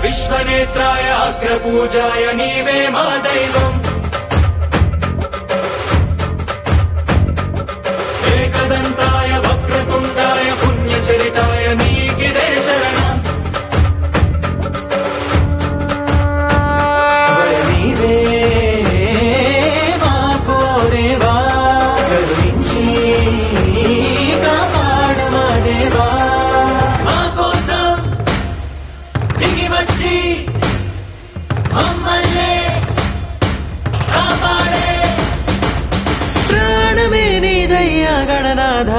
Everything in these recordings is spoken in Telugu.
విశ్వనేత్రాయ అగ్రపూజాయ నీవే మా దైవం ఏకదంతాయ వక్రతుండాయ పుణ్యచరితాయ నీకిదే శరణం నీవే మాకో దేవా కరుణించి కాపాడు మా దేవా మా కోసం దిగి వచ్చి మమ్మల్ని కాపాడే ప్రాణమే నీదయ్యా గణనాథా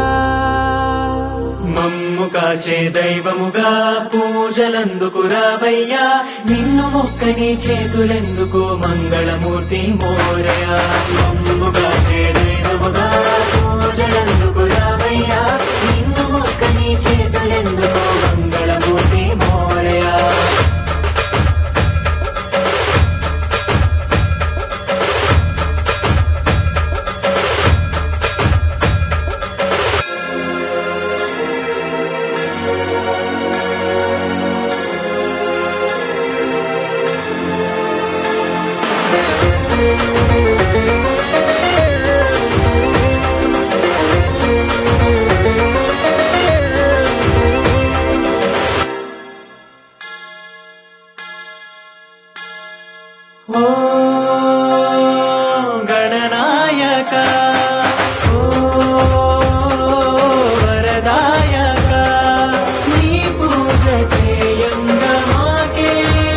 మమ్ము కాచే దైవముగా పూజలందుకు రావయ్యా నిన్ను మొక్కని చేతులెందుకు మంగళమూర్తి మోరయా మమ్ము కాచే దైవముగా పూజలందుకు రావయ్యా నిన్ను మొక్కని చేతులెందుకు మంగళమూర్తి మోరయా ఓ గణనాయక ఓ వరదాయక నీ పూజ చేయంగా మాకే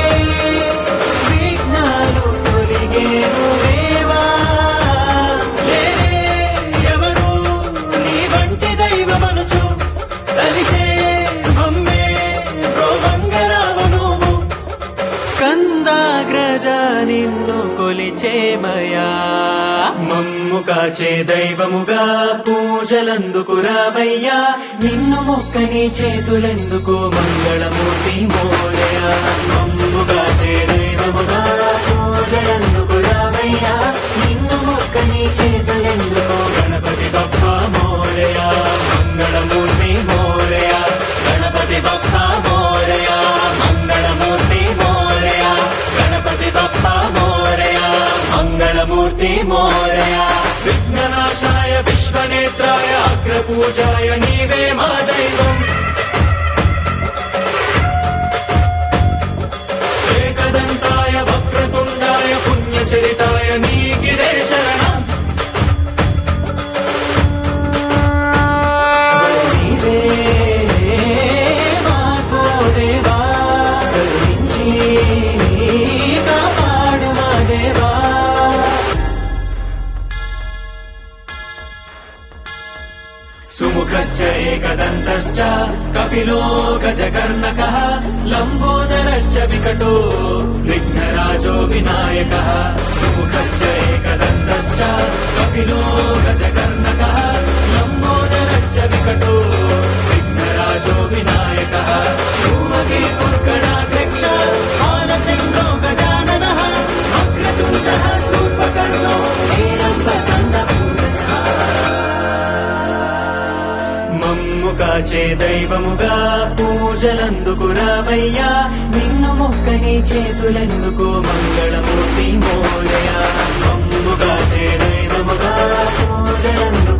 విఘ్నాలు తొలిగేను దేవా లేరే ఎవరు నీ వంటి దైవమనుచు తలిచే మమ్మే ప్రోవంగరావు నువ్వు స్కందాగ్రజ నిన్ను కొలిచేమయా మమ్ము కాచే దైవముగా పూజలందుకు రావయ్యా నిన్ను మొక్కని చేతులెందుకు మంగళమూర్తి మోరయా మమ్ము కాచే దైవముగా పూజలందుకు రావయ్యా నిన్ను మొక్కని చేతులెందుకు గణపతి బప్ప మోరయా మంగళమూర్తి మోరయా గణపతి బప్ప మోరయా మంగళమూర్తి మోరయా గణపతి బప్ప మోరయా మంగళమూర్తి మోరయా విఘ్ననాశాయ విశ్వనేత్రాయ అగ్రపూజాయ నీవే మా దైవం ఏకదంతాయ వక్రతుండాయ పుణ్యచరితాయ నీకిదే శరణం నీవే మాకో దేవా కరుణించి కాపాడు మా దేవా సుముఖశ్చ ఏకదంతశ్చ కపిలో గజకర్ణకः లంబోదరశ్చ వికటో విఘ్నరాజో వినాయకः సుముఖశ్చ ఏకదంతశ్చ కపిలో గజకర్ణకः లంబోదరశ్చ వికటో విఘ్నరాజో వినాయకः ధూమకేతుర్గణాధ్యక్ష బాలచంద్రో గజాననः వక్రతుండः సూర్పకర్ణో హేరంబస్కందపూర్వజः మమ్ము కాచే దైవముగా పూజలందుకు రావయ్యా నిన్ను మొక్కని చేతులెందుకు మంగళమూర్తి మోరయా మమ్ము కాచే దైవముగా పూజలందుకు